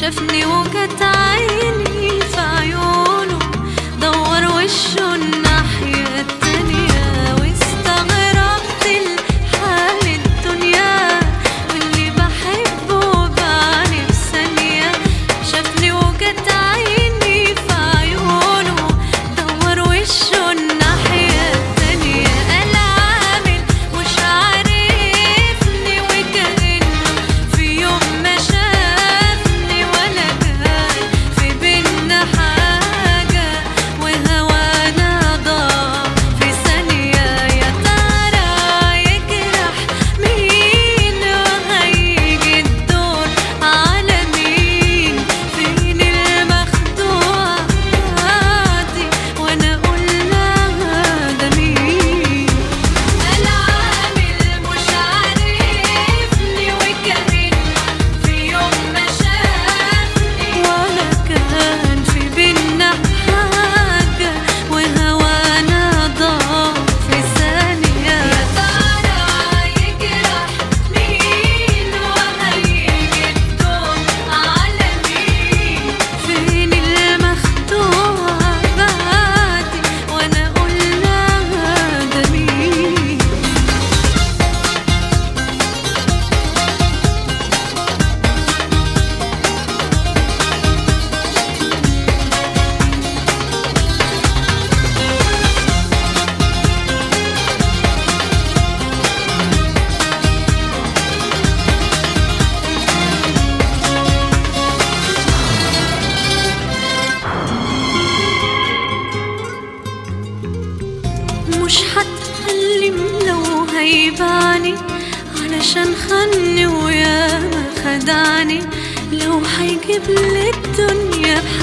شافني وجت عيني في عيونه دور وشه الناحية التانية واستغربت الحال الدنيا واللي بحبه بعاني في ثانية شافني وجت عيني في عيونه دور وشه الناحية التانية قال عامل مش عارفني وكأنه في يوم ما شافني ولا كان في بينا حاجة وهوانا ضاع في ثانية يا ترى يجرح مين وهيجي الدور على مين فين المخدوع عادي وانا اقول لها ده مين قال عامل مش عارفني وكأنه في يوم ما شافني ولا كان في بينا حاجة وهوانا ضاع في ثانية يا ترى يجرح مين وهيجي الدور على مين فين المخدوع بعدي وانا اقول لها ده مين مش هتكلم لو هيبعني علشان خني وياما خدعني لو هيجيب لي الدنيا بحق